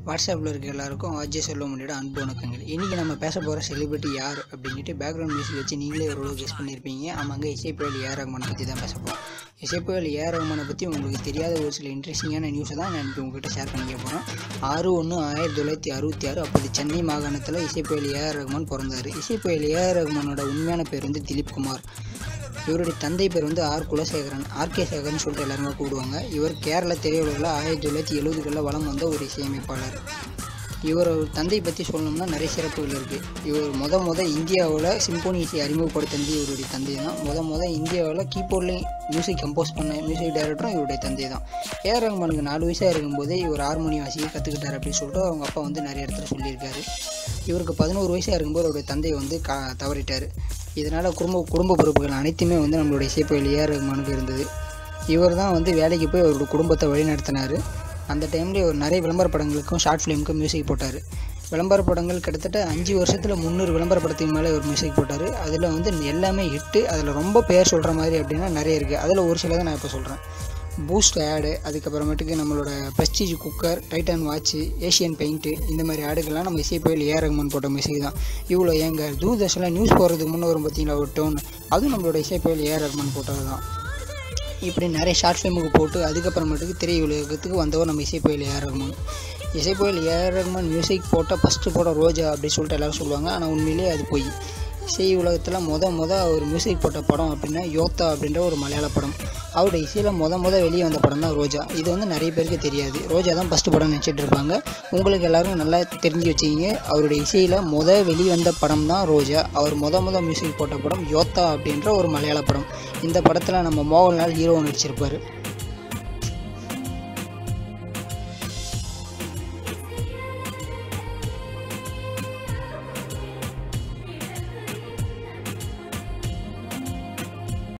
வாட்ஸ்அப்பில் இருக்க எல்லாருக்கும் ஆர்ஜே செல்வமணியோட அன்பு வணக்கங்கள் இன்றைக்கி நம்ம பேச போகிற செலிபிரிட்டி யார் அப்படின்ட்டு பேக்ரவுண்ட் மியூசிக் வச்சு நீங்களே ஒரு கெஸ் பண்ணியிருப்பீங்க ஆமாங்க இசைப்புயல் ஏஆர் ரஹ்மானை பற்றி தான் பேச போகிறோம் இசைப்புயல் ஏஆர் ரஹ்மானை பற்றி உங்களுக்கு தெரியாத ஒரு சில இன்ட்ரெஸ்டிங்கான நியூஸை தான் நான் இப்போ உங்ககிட்ட ஷேர் பண்ணிக்க போகிறேன் ஆறு ஒன்று ஆயிரத்தி தொள்ளாயிரத்தி அறுபத்தி ஆறு அப்போது சென்னை மாகாணத்தில் இசைப்புயல் ஏஆர் ரஹ்மான் பிறந்தார் இசைப்புயல் ஏஆர் ரஹ்மானோட உண்மையான பேர் வந்து திலீப் குமார் இவருடைய தந்தை பேர் வந்து ஆர் குலசேகரன் ஆர்கே சேகர்னு சொல்லிட்டு எல்லாருமே கூப்பிடுவாங்க இவர் கேரள திரையுலகில் ஆயிரத்தி தொள்ளாயிரத்தி எழுபதுகளில் வலம் வந்த ஒரு இசையமைப்பாளர் இவர் தந்தை பற்றி சொல்லணும்னா நிறைய சிறப்புகள் இருக்குது இவர் முத முத இந்தியாவில் சிம்போனி இசை அறிமுகப்படுத்தினது இவருடைய தந்தை தான் முத முத இந்தியாவில் கீபோர்ட்லேயும் மியூசிக் கம்போஸ் பண்ண மியூசிக் டைரக்டரும் இவருடைய தந்தை தான் ஏஆர் ரஹ்மானுக்கு நாலு வயசாக இருக்கும்போதே இவர் ஹார்மோனியம் வாசிக்க கற்றுக்கிட்டார் அப்படின்னு சொல்லிட்டு அவங்க அப்பா வந்து நிறைய இடத்துல சொல்லியிருக்காரு இவருக்கு பதினோரு வயசாக இருக்கும்போது அவருடைய தந்தை வந்து கா தவறிட்டார் இதனால் குடும்ப குடும்ப பொறுப்புகள் அனைத்துமே வந்து நம்மளுடைய இசைப்பயில் ஏஆர் ரஹ்மானுக்கு இருந்தது இவர் தான் வந்து வேலைக்கு போய் அவரோட குடும்பத்தை வழிநடத்தினார் அந்த டைமில் இவர் நிறைய விளம்பர படங்களுக்கும் ஷார்ட் ஃபிலிமுக்கும் மியூசிக் போட்டார் விளம்பர படங்கள் கிட்டத்தட்ட அஞ்சு வருஷத்தில் முந்நூறு விளம்பர படத்துக்கு மேலே இவர் மியூசிக் போட்டார் அதில் வந்து எல்லாமே ஹிட்டு அதில் ரொம்ப பேர் சொல்கிற மாதிரி அப்படின்னா நிறைய இருக்குது அதில் ஒரு சிலதை நான் இப்போ சொல்கிறேன் பூஸ்ட் ஆடு அதுக்கப்புறமேட்டுக்கு நம்மளோட Prestige cooker Titan watch Asian paint இந்த மாதிரி ஆடுகள்லாம் நம்ம இசை புயல் ஏஆர் ரஹ்மான் போட்ட மியூசிக் தான் இவ்வளோ எங்க தூர்தர்ஷனில் நியூஸ் போகிறதுக்கு முன்னே வரும் பார்த்தீங்களா ஒரு டோன் அதுவும் நம்மளோட இசை புயல் ஏஆர் ரஹ்மான் போட்டது தான் இப்படி நிறைய ஷார்ட் ஃபிலிமுக்கு போட்டு அதுக்கப்புறமேட்டுக்கு திரையுலகத்துக்கு வந்தவர் நம்ம இசை புயல் ஏஆர் ரஹ்மான் இசை புயல் ஏஆர் ரஹ்மான் மியூசிக் போட்ட ஃபஸ்ட்டு போட்ட ரோஜா அப்படின்னு சொல்லிட்டு எல்லோரும் சொல்லுவாங்க ஆனால் உண்மையிலேயே அது போய் இசை உலகத்தில் மொத மொத அவர் மியூசிக் போட்ட படம் அப்படின்னா யோத்தா அப்படின்ற ஒரு மலையாள படம் அவருடைய இசையில் மொத மொத வெளியே வந்த படம் தான் ரோஜா இது வந்து நிறைய பேருக்கு தெரியாது ரோஜா தான் ஃபஸ்ட்டு படம் நினச்சிட்டு இருப்பாங்க உங்களுக்கு எல்லாரும் நல்லா தெரிஞ்சு வச்சுக்கிங்க அவருடைய இசையில் மொத வெளியே வந்த படம் தான் ரோஜா அவர் மொத மொத மியூசிக் போட்ட படம் யோத்தா அப்படின்ற ஒரு மலையாள படம் இந்த படத்தில் நம்ம மோகன்லால் ஹீரோ நடிச்சிருப்பார்